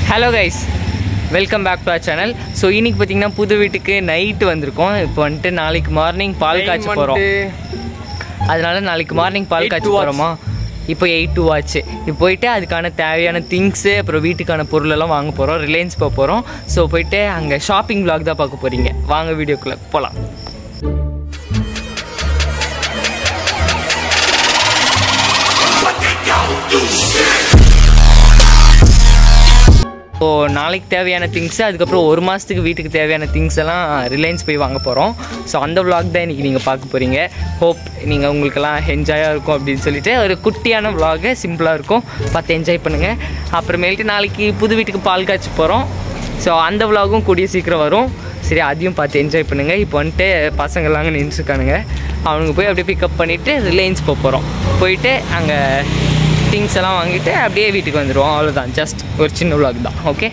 Hello guys welcome back to our channel so இன்னைக்கு பார்த்தீங்கன்னா புது வீட்டுக்கு நைட்டு வந்திருக்கோம் இப்போ வந்துட்டு நாளைக்கு மார்னிங் பால் காய்ச்ச போகிறோம் அதனால நாளைக்கு மார்னிங் பால் Eight காய்ச்ச to watch. போகிறோமா இப்போ எயிட் டூ ஆச்சு இப்போ போயிட்டு அதுக்கான தேவையான திங்ஸு அப்புறம் வீட்டுக்கான பொருளெல்லாம் வாங்க போகிறோம் ரிலையன்ஸ் போக போகிறோம் ஸோ போயிட்டு அங்கே ஷாப்பிங் vlog தான் பார்க்க போகிறீங்க வாங்க வீடியோக்குள்ளே போகலாம் ஸோ நாளைக்கு தேவையான திங்ஸு அதுக்கப்புறம் ஒரு மாதத்துக்கு வீட்டுக்கு தேவையான திங்ஸ் எல்லாம் ரிலையன்ஸ் போய் வாங்க போகிறோம் ஸோ அந்த vlog தான் இன்றைக்கி நீங்கள் பார்க்க போகிறீங்க ஹோப் நீங்கள் உங்களுக்கெல்லாம் என்ஜாயாக இருக்கும் அப்படின்னு சொல்லிட்டு ஒரு குட்டியான vlog சிம்பிளாக இருக்கும் பார்த்து என்ஜாய் பண்ணுங்கள் அப்புறமேல்ட்டு நாளைக்கு புது வீட்டுக்கு பால் காய்ச்சி போகிறோம் ஸோ அந்த vlogகும் கூடிய சீக்கிரம் வரும் சரி அதையும் பார்த்து என்ஜாய் பண்ணுங்கள் இப்போ வந்துட்டு பசங்கள்லாம் நின்றுருக்கானுங்க அவனுங்க போய் அப்படியே பிக்கப் பண்ணிவிட்டு ரிலையன்ஸ் போக போகிறோம் போயிட்டு அங்கே திங்ஸ் எல்லாம் வாங்கிட்டு அப்படியே வீட்டுக்கு வந்துடுவோம் அவ்வளோதான் ஜஸ்ட் ஒரு சின்ன vlog தான் ஓகே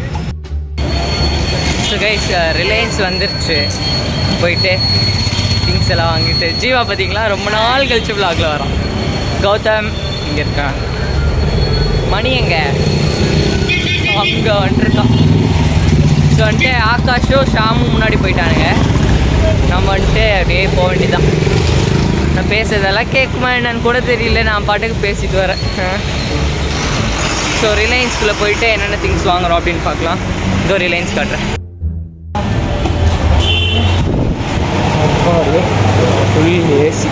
ஸோ கைஸ் ரிலையன்ஸ் வந்துருச்சு போயிட்டு திங்ஸ் எல்லாம் வாங்கிட்டு ஜீவா பார்த்தீங்களா ரொம்ப நாள் கழிச்சு vlogல வரோம் கௌதம் இங்கே இருக்கான் மணி எங்க அங்கே வந்துருக்கான் ஸோ வந்துட்டு ஆகாஷும் ஷாமும் முன்னாடி போயிட்டானுங்க நம்ம வந்துட்டு அப்படியே போக வேண்டியதான் நான் பேசுறதெல்லாம் கேட்குமா என்னன்னு கூட தெரியல நான் பாட்டுக்கு பேசிட்டு வரேன் ஸோ ரிலையன்ஸ்குள்ளே போயிட்டு என்னென்ன திங்ஸ் வாங்குறோம் அப்படின்னு பார்க்கலாம் இதோ ரிலையன்ஸ் காட்டுறேன் ஃபுல் ஏசி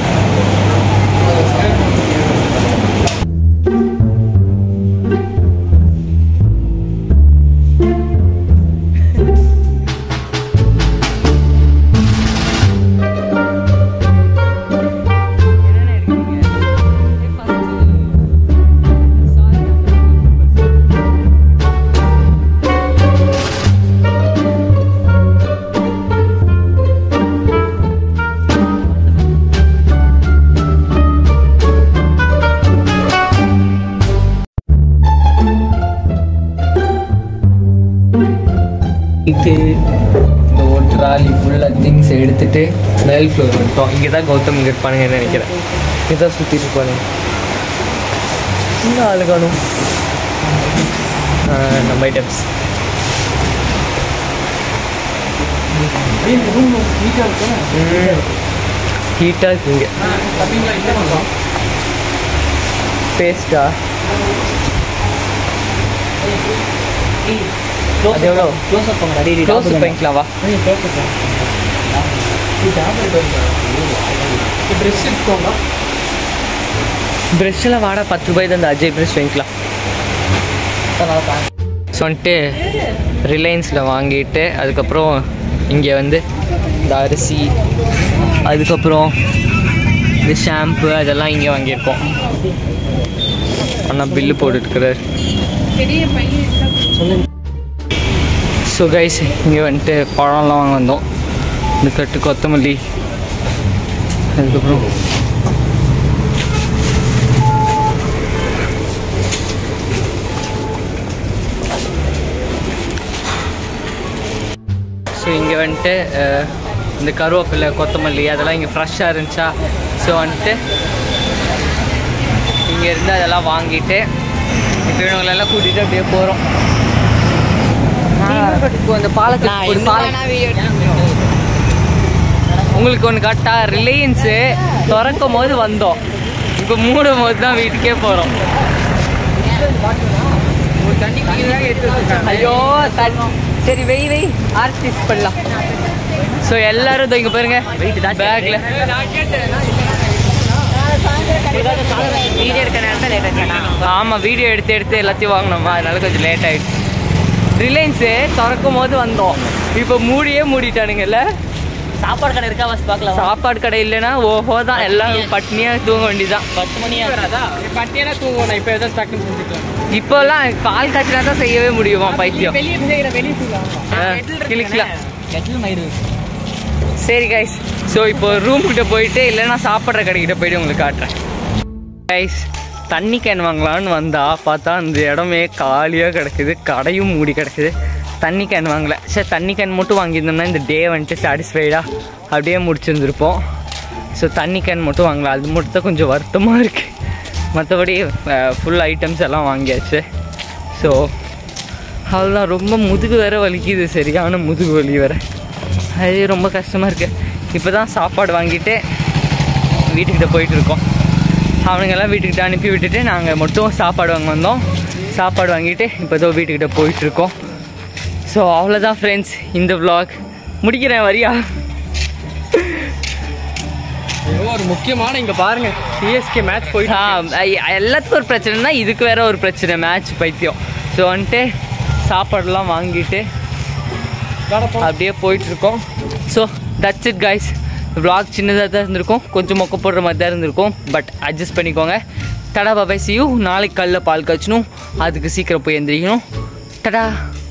இது இந்த ஒரு ட்ராலி ஃபுல்லாக திங்ஸ் எடுத்துட்டு மேல் ஃப்ளோர் வந்துட்டோம் இங்கே தான் கௌதம் இங்கே இருப்பானுங்கன்னு நினைக்கிறேன் இங்கே தான் சுற்றிட்டு இருப்பானுங்க இன்னும் ஆளு காணும் நம்ம ஐட்டம்ஸ் ஹீட்டாக இருக்குங்க பேஸ்டா அது எவ்வளோ க்ளோஸ் பண்ணிக்கலாம் வா ப்ரெஷ்ஷெல்லாம் வாடா பத்து ரூபாய் தான் இந்த அஜய் ப்ரெஷ் வாங்கிக்கலாம் ஸோ வந்துட்டு ரிலையன்ஸில் வாங்கிட்டு அதுக்கப்புறம் இங்கே வந்து இந்த அரிசி அதுக்கப்புறம் இந்த ஷாம்பு அதெல்லாம் இங்கே வாங்கியிருக்கோம் ஆனால் பில்லு போட்டுருக்குறாரு ஸோ கைஸ் இங்கே வந்துட்டு பழம்லாம் வாங்க வந்தோம் இந்த கட்டு கொத்தமல்லி அதுக்கப்புறம் ஸோ இங்கே வந்துட்டு அஹ், இந்த கருவேப்பிலை கொத்தமல்லி அதெல்லாம் இங்கே ஃப்ரெஷ்ஷாக இருந்துச்சா ஸோ வந்துட்டு இங்கே இருந்து அதெல்லாம் வாங்கிட்டு இப்போ இவங்களெல்லாம் கூட்டிகிட்டு அப்படியே போகிறோம் இப்போ அந்த பாலத்துக்கு ஒரு பாலம் உங்களுக்கு ஒன்று கரெக்டா ரிலையன்ஸு திறக்கும் போது வந்தோம் இப்போ மூடும் போது தான் வீட்டுக்கே போகிறோம் ஐயோ தண்ணி சரி வெய் வெய் ஆர்டிஸ்ட் பண்ணலாம் ஸோ எல்லாரும் இதோ இங்கே பாருங்க பேக்கில் ஆமாம் வீடியோ எடுத்து எடுத்து எல்லாத்தையும் வாங்கினோமா அதனால கொஞ்சம் லேட் ஆயிடுச்சு ரிலையன்ஸு திறக்கும் போது வந்தோம் இப்போ மூடியே மூடிட்டானுங்கல்ல சாப்பாடு கடை இருக்கா வாசி பார்க்கலாம் சாப்பாடு கடை இல்லைன்னா ஓஹோ தான் எல்லாம் பட்னியாக தூங்க வேண்டியதான் பத்து மணியா பட்டியனா தூங்குவோம் இப்போ எதாவது டக்குன்னு செஞ்சுக்கலாம் இப்போல்லாம் பால் காய்ச்சினா தான் செய்யவே முடியுமா பைத்தியம் வெளியே செய்கிற வெளியே ஆ, கிளிக்கலாம் கெட்டில் மயிறு சரி கைஸ் ஸோ இப்போ ரூம் கிட்ட போயிட்டு இல்லைன்னா சாப்பிட்ற கடைக்கிட்ட போயிட்டு உங்களுக்கு காட்டுறேன் கைஸ் தண்ணி கேன் வாங்கலான்னு வந்தா பார்த்தா அந்த இடமே காலியாக கிடக்குது கடையும் மூடி கிடக்குது தண்ணி கேன் வாங்கல சரி தண்ணி கேன் மட்டும் வாங்கியிருந்தோம்னா இந்த டே வந்துட்டு சாட்டிஸ்ஃபைடாக அப்படியே முடிச்சிருந்துருப்போம் ஸோ தண்ணி கேன் மட்டும் வாங்கலாம் அது மட்டும் தான் கொஞ்சம் வருத்தமாக இருக்குது மற்றபடி ஃபுல் ஐட்டம்ஸ் எல்லாம் வாங்கியாச்சு ஸோ அவ்வளோதான் ரொம்ப முதுகு வேற வலிக்குது சரியான முதுகு வலி வேற அது ரொம்ப கஷ்டமாக இருக்குது இப்போ தான் சாப்பாடு வாங்கிட்டு வீட்டுக்கிட்ட போயிட்டு இருக்கோம் அவனுங்கெல்லாம் வீட்டுக்கிட்ட அனுப்பி விட்டுட்டு நாங்கள் மட்டும் சாப்பாடு வாங்க வந்தோம் சாப்பாடு வாங்கிட்டு இப்போ தான் வீட்டுக்கிட்ட போயிட்டு இருக்கோம் ஸோ அவ்வளோதான் ஃப்ரெண்ட்ஸ் இந்த vlog முடிக்கிறேன் வரியா ஏதோ ஒரு முக்கியமான இங்க பாருங்க சிஎஸ்கே மேட்ச் போயிட்டு ஆ, ஐ- எல்லாத்துக்கும் ஒரு பிரச்சனைனா இதுக்கு வேற ஒரு பிரச்சனை மேட்ச் பைத்தியம் ஸோ வந்துட்டு சாப்பாடுலாம் வாங்கிட்டு அப்படியே போயிட்டுருக்கோம் so that's it guys vlog சின்னதாக தான் இருந்திருக்கும் கொஞ்சம் மொக்க போடுற மாதிரி தான் இருந்திருக்கும் பட் அட்ஜஸ்ட் பண்ணிக்கோங்க டடா பாபாய் சியூ நாளைக்கு காலைல பால் காய்ச்சணும் அதுக்கு சீக்கிரம் போய் எந்திரிக்கணும் டடா